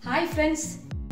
hi friends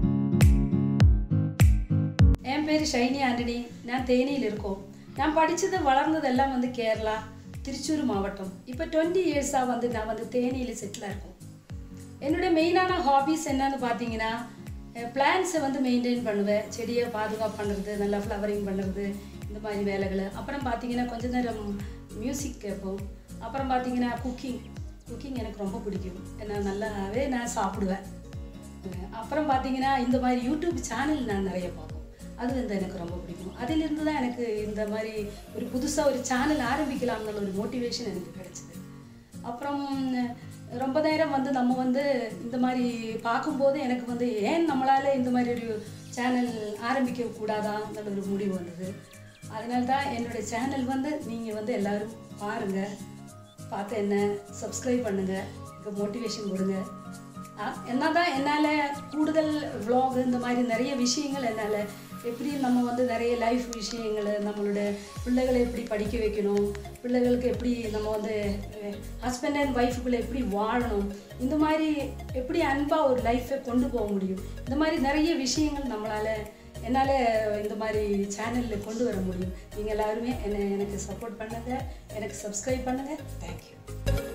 என் பேர் ஷைனி ஆண்டனி நான் தேனியில் இருக்கோம் நான் படித்தது வளர்ந்ததெல்லாம் வந்து கேரளா திருச்சூர் மாவட்டம் இப்போ டுவெண்ட்டி இயர்ஸாக வந்து நான் வந்து தேனியில் செட்டிலாக இருக்கோம் என்னுடைய மெயினான ஹாபீஸ் என்னன்னு பார்த்தீங்கன்னா பிளான்ஸை வந்து மெயின்டைன் பண்ணுவேன் செடியை பாதுகாப்பு பண்ணுறது நல்லா ஃப்ளவரிங் பண்ணுறது இந்த மாதிரி வேலைகள் அப்புறம் பார்த்தீங்கன்னா கொஞ்ச நேரம் மியூசிக் கேட்போம் அப்புறம் பார்த்தீங்கன்னா குக்கிங் குக்கிங் எனக்கு ரொம்ப பிடிக்கும் ஏன்னா நல்லாவே நான் சாப்பிடுவேன் அஹ் அப்புறம் பார்த்தீங்கன்னா இந்த மாதிரி யூடியூப் சேனல் நான் நிறைய பார்ப்போம் அது வந்து எனக்கு ரொம்ப பிடிக்கும் அதிலிருந்து தான் எனக்கு இந்த மாதிரி ஒரு புதுசாக ஒரு சேனல் ஆரம்பிக்கலாம்னு ஒரு மோட்டிவேஷன் எனக்கு கிடைச்சிது அப்புறம் ரொம்ப நேரம் வந்து நம்ம வந்து இந்த மாதிரி பார்க்கும்போது எனக்கு வந்து ஏன் நம்மளால் இந்த மாதிரி ஒரு சேனல் ஆரம்பிக்க கூடாதாங்கிற ஒரு முடிவு வந்தது அதனால தான் என்னுடைய சேனல் வந்து நீங்கள் வந்து எல்லோரும் பாருங்கள் பார்த்து என்ன சப்ஸ்கிரைப் பண்ணுங்கள் எனக்கு மோட்டிவேஷன் கொடுங்க அ- என்னதான் என்னால் கூடுதல் vlog இந்த மாதிரி நிறைய விஷயங்கள் என்னால் எப்படி நம்ம வந்து நிறைய லைஃப் விஷயங்கள் நம்மளோட பிள்ளைகளை எப்படி படிக்க வைக்கணும் பிள்ளைகளுக்கு எப்படி நம்ம வந்து ஹஸ்பண்ட் அண்ட் ஒய்ஃபுக்குள்ளே எப்படி வாழணும் இந்த மாதிரி எப்படி அன்பாக ஒரு லைஃப்பை கொண்டு போக முடியும் இந்த மாதிரி நிறைய விஷயங்கள் நம்மளால் என்னால் இந்த மாதிரி சேனலில் கொண்டு வர முடியும் நீங்கள் எல்லாருமே என்னை எனக்கு சப்போர்ட் பண்ணுங்கள் எனக்கு சப்ஸ்கிரைப் பண்ணுங்கள் தேங்க்யூ